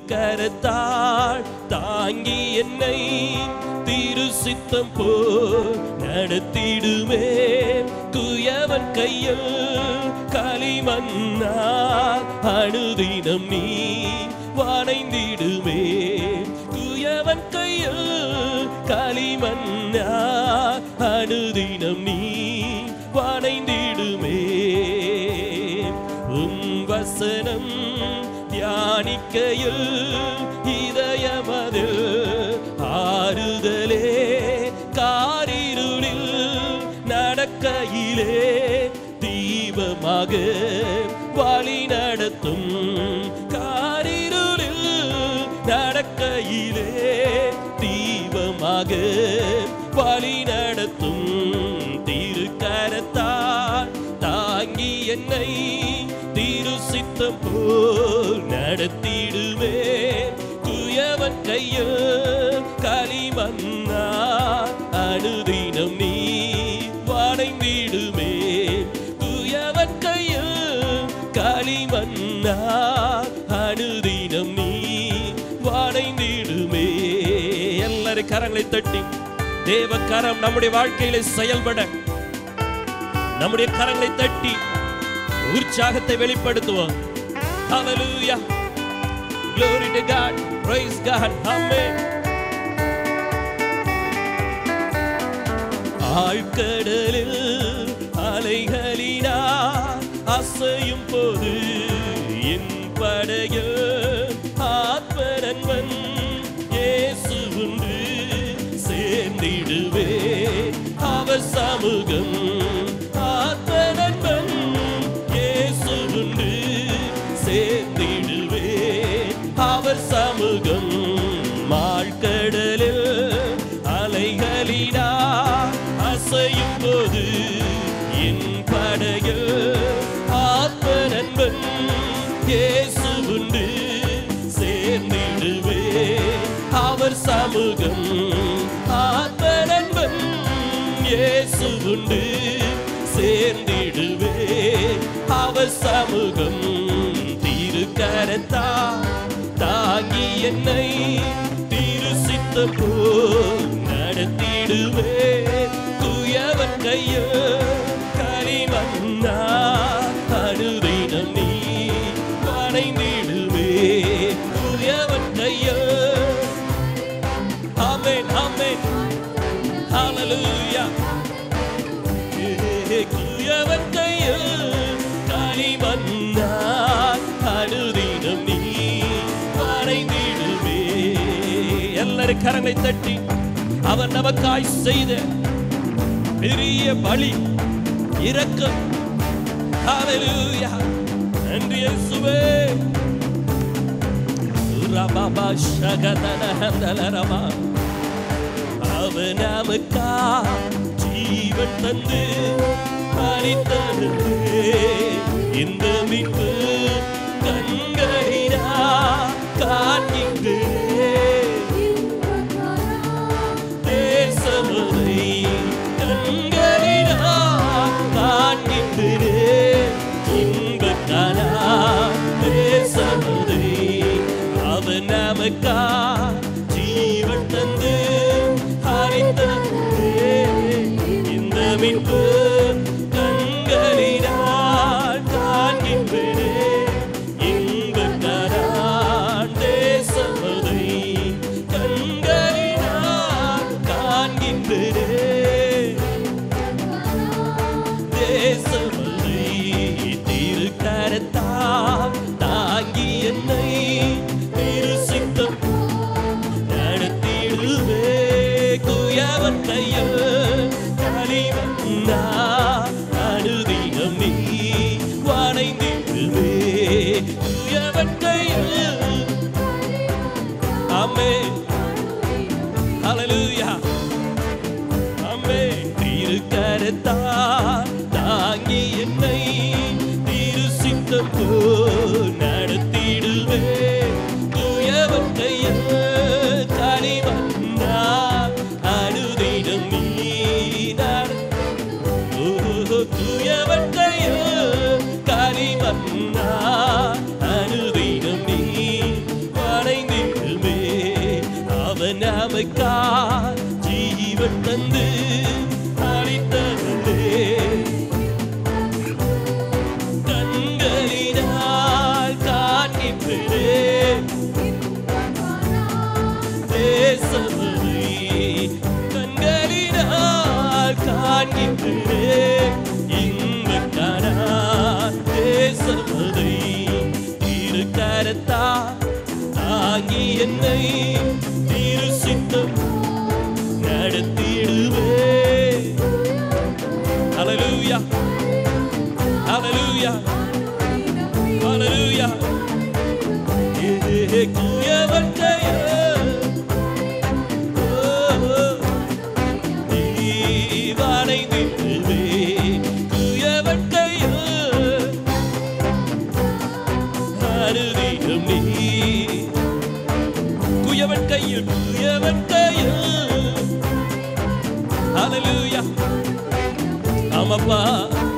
திருக்கரத்தாள் தாங்கி என்னை திரு சித்தம் போ நடத்திடுமே குயவன் கையில் களிமன்னா அனுதினம் நீ வணைந்திடுமே குயவன் கையில் களிமன்னா அனுதினம் நீ வணைந்திடுமே உம் வசனம் தியானிக்கையில் இதயமதில் ஆறுதலே காரிருளில் நடக்கையிலே தீபமாக வழி நடத்தும் காரிருளில் நடக்கையிலே தீபமாக வழி நடத்தும் திருக்கரத்தால் தாங்கி என்னை திரு சித்தம் போல் நடத்திடுவே குயவன் கையில் களிமன்னா அனுதினம் நீ வணைந்திடுமே குயவன் கையில் களிமன்னா அனுதினம் நீ வணைந்திடுமே எல்லாரும் கரங்களை தட்டி தேவ கரம் நம்முடைய வாழ்க்கையில செயல்பட நம்முடைய கரங்களை தட்டி உற்சாகத்தை வெளிப்படுத்துவோம் Hallelujah. Glory to God. Praise God. Amen. ஆழ்கடலில் அலைகளினா அசையும் போது என் படையில் ஆத்மரன்வன் இயேசு உண்டு சேர்ந்திடுவே அவர் சமூகம் ஆத்மரன்வன் இயேசு உண்டு சேர்ந்திடுவே அவர் சமூகம் மாழ்கடலில் அலைகளினா அசையும் போது என் படையில் ஆத்ம நண்பன் இயேசு உண்டு சேர்ந்திடுவே அவர் சமூகம் ஆத்ம நண்பன் இயேசு உண்டு சேர்ந்திடுவே அவர் சமூகம் திருக்கரத்தா தாங்கி என்னை திரு சித்தம் போல் நடத்திடுவே குயவன் கையில் களிமண்ணா அனுதினம் நீ வணைந்திடுவே குயவன் கையில் ஆமென் ஆமென் ஹalleluya குயவன் கையில் களிமண்ணா அனுதினம் நீ வணைந்திடுவே எல்லாரும் கரங்களை தட்டி அவர் நமக்காய் செய்த பெரிய பலி இரக்கம் ஹalleluya நன்றி இயேசுவே ரபபா ஷகதன ஹந்தலரமா அவர் நமக்கா ஜீவன் தந்து மறித்தது இந்த மீட்பு கண்களினா காண்கின்றே தேசமதை கண்களினா காண்கின்றே இன்பக்கானா தேசமதை அவன் நமக்கா ஜீவன் தந்து ஹரித்தே இந்த மீட்பு கண்களினால் காண்கின்றே இன்பக்கானா தேசமதை கண்களினால் காண்கின்றே தேசமலை திருக்கரத்தா தாங்கி என்னை திரு சித்தம் நமக்காய் ஜீவன் தந்து அளித்தவரே கண்களினால் காண்கின்றேன் தேசமதை கண்களினால் காண்கின்றேன் இன்பக்கான தேசமதை திருக்கரத்தா தாங்கி என்னை திரு சித்தம் நடத்திடுவே Hallelujah. Hallelujah. Hallelujah. குயவற்றைய தீவானை திட்டுவே குயவற்றைய அருதியும் நீ குயவன் கையில் குயவன் கையில் Hallelujah. ஆமாப்பா